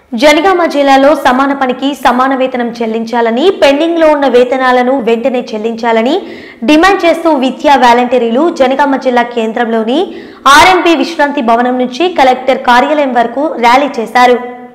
జనగామ జిల్లాలో సమాన పనికి సమాన వేతనం చెల్లించాలని పెండింగ్ లో ఉన్న వేతనాలను వెంటనే చెల్లించాలని డిమాండ్ చేస్తూ విద్యా వాలంటీర్లు జనగామ జిల్లా కేంద్రంలోని ఆర్ఎంపీ విశ్రాంతి భవనం నుంచి కలెక్టర్ కార్యాలయం వరకు ర్యాలీ చేశారు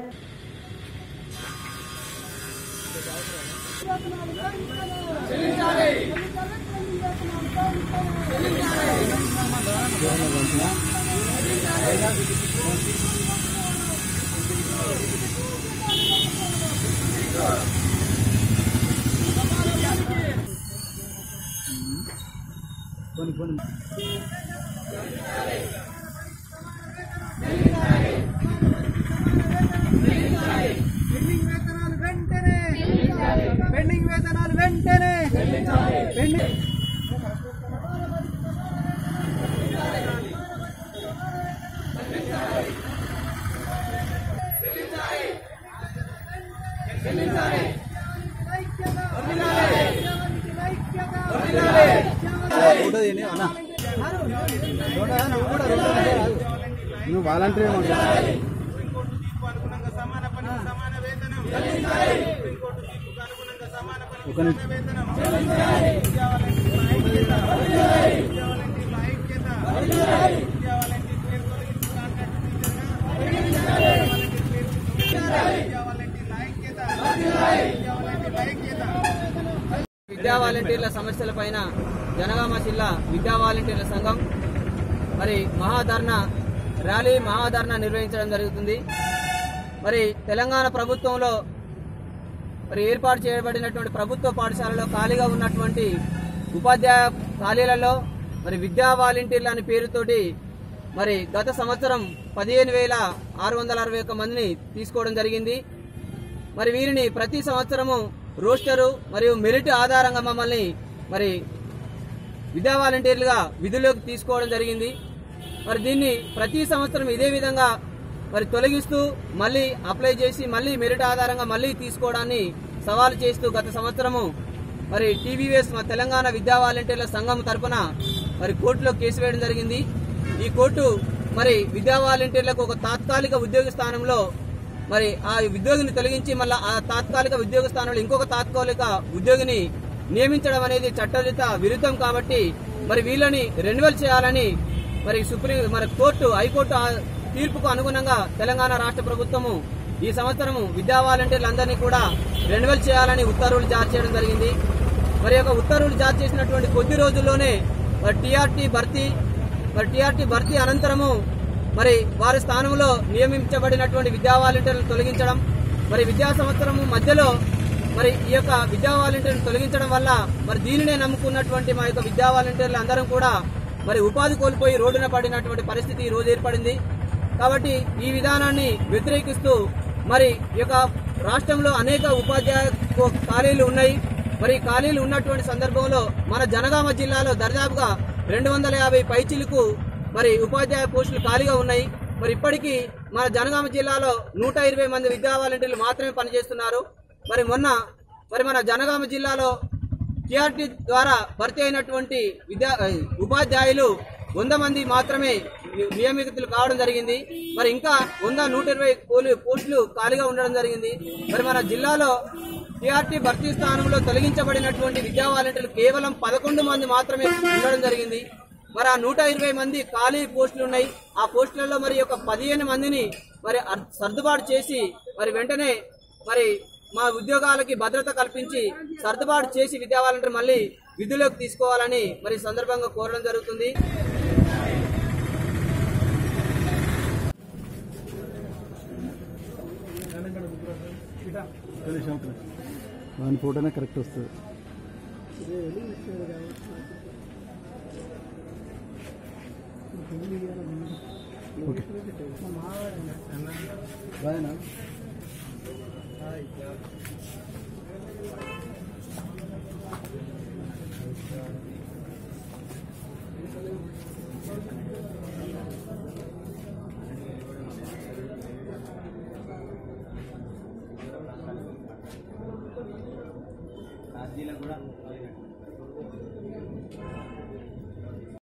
పెండింగ్ వేతనాలు వెంటనే పెండింగ్ వేతనాలు వెంటనే పెండింగ్ నువ్వు వాలంటీర్ ఒక నిమిషం. విద్యా వాలంటీర్ల సమస్యల పైన జనగామ జిల్లా విద్యా వాలంటీర్ల సంఘం మరి మహాధర్ణ ర్యాలీ మహాధర్ణ నిర్వహించడం జరుగుతుంది మరి తెలంగాణ ప్రభుత్వంలో మరి ఏర్పాటు చేయబడినటువంటి ప్రభుత్వ పాఠశాలలో ఖాళీగా ఉన్నటువంటి ఉపాధ్యాయ ఖాళీలలో మరి విద్యా వాలంటీర్లు అనే పేరుతోటి మరి గత సంవత్సరం పదిహేను వేల ఆరు వందల అరవై ఒక్క మందిని తీసుకోవడం జరిగింది మరి వీరిని ప్రతి సంవత్సరము రోస్టరు మరియు మెరిట్ ఆధారంగా మమ్మల్ని మరి విద్యా వాలంటీర్లుగా విధుల్లోకి తీసుకోవడం జరిగింది మరి దీన్ని ప్రతి సంవత్సరం ఇదే విధంగా మరి తొలగిస్తూ మళ్ళీ అప్లై చేసి మళ్ళీ మెరిట్ ఆధారంగా మళ్ళీ తీసుకోవడాన్ని సవాలు చేస్తూ గత సంవత్సరము మరి టీవీఎస్ మా తెలంగాణ విద్యా వాలంటీర్ల సంఘం తరపున మరి కోర్టులో కేసు వేయడం జరిగింది ఈ కోర్టు మరి విద్యా వాలంటీర్లకు ఒక తాత్కాలిక ఉద్యోగ స్థానంలో మరి ఆ ఉద్యోగిని తొలగించి మళ్ళీ ఆ తాత్కాలిక ఉద్యోగ స్థానంలో ఇంకొక తాత్కాలిక ఉద్యోగిని నియమించడం అనేది చట్టరీత విరుద్ధం కాబట్టి మరి వీళ్ళని రెన్యువల్ చేయాలని మరి సుప్రీం మరి కోర్టు హైకోర్టు ఆ తీర్పుకు అనుగుణంగా తెలంగాణ రాష్ట్ర ప్రభుత్వము ఈ సంవత్సరము విద్యా వాలంటీర్లందరినీ కూడా రెన్యువల్ చేయాలని ఉత్తర్వులు జారీ చేయడం జరిగింది మరి యొక్క ఉత్తర్వులు జారీ చేసినటువంటి కొద్ది రోజుల్లోనే మరి టీఆర్టీ భర్తీ మరి టీఆర్టీ భర్తీ అనంతరము మరి వారి స్థానంలో నియమించబడినటువంటి విద్యా వాలంటీర్లను తొలగించడం మరి విద్యా సంవత్సరము మధ్యలో మరి ఈ యొక్క విద్యా వాలంటీర్లను తొలగించడం వల్ల మరి దీనినే నమ్ముకున్నటువంటి మా యొక్క విద్యా వాలంటీర్లు అందరం కూడా మరి ఉపాధి కోల్పోయి రోడ్డున పడినటువంటి పరిస్థితి ఈ రోజు ఏర్పడింది కాబట్టి ఈ విధానాన్ని వ్యతిరేకిస్తూ మరి ఈ యొక్క రాష్ట్రంలో అనేక ఉపాధ్యాయ కో- ఖాళీలు ఉన్నాయి మరి ఈ ఖాళీలు ఉన్నటువంటి సందర్భంలో మన జనగామ జిల్లాలో దర్దాపుగా రెండు వందల యాభై పైచిలకు మరి ఉపాధ్యాయ పోస్టులు ఖాళీగా ఉన్నాయి మరి ఇప్పటికీ మన జనగామ జిల్లాలో నూట ఇరవై మంది విద్యా వాలంటీర్లు మాత్రమే పనిచేస్తున్నారు మరి మొన్న మరి మన జనగామ జిల్లాలో టీఆర్టీ ద్వారా భర్తీ అయినటువంటి విద్యా ఉపాధ్యాయులు వంద మంది మాత్రమే ని- నియమితులు కావడం జరిగింది మరి ఇంకా వంద నూట ఇరవై పోలి- పోస్టులు ఖాళీగా ఉండడం జరిగింది మరి మన జిల్లాలో టీఆర్టీ భర్తీ స్థానంలో తొలగించబడినటువంటి విద్యా వాలంటీర్లు కేవలం పదకొండు మంది మాత్రమే ఉండడం జరిగింది మరి ఆ నూట ఇరవై మంది ఖాళీ పోస్టులు ఉన్నాయి ఆ పోస్టులలో మరి ఒక పదిహేను మందిని మరి అర్- సర్దుబాటు చేసి మరి వెంటనే మరి మా ఉద్యోగాలకి భద్రత కల్పించి సర్దుబాటు చేసి విద్యా వాలంటీర్ మళ్ళీ విధుల్లోకి తీసుకోవాలని మరి ఈ సందర్భంగా కోరడం జరుగుతుంది దాని ఫోటోనే కరెక్ట్ వస్తుంది ఓకే బాయ్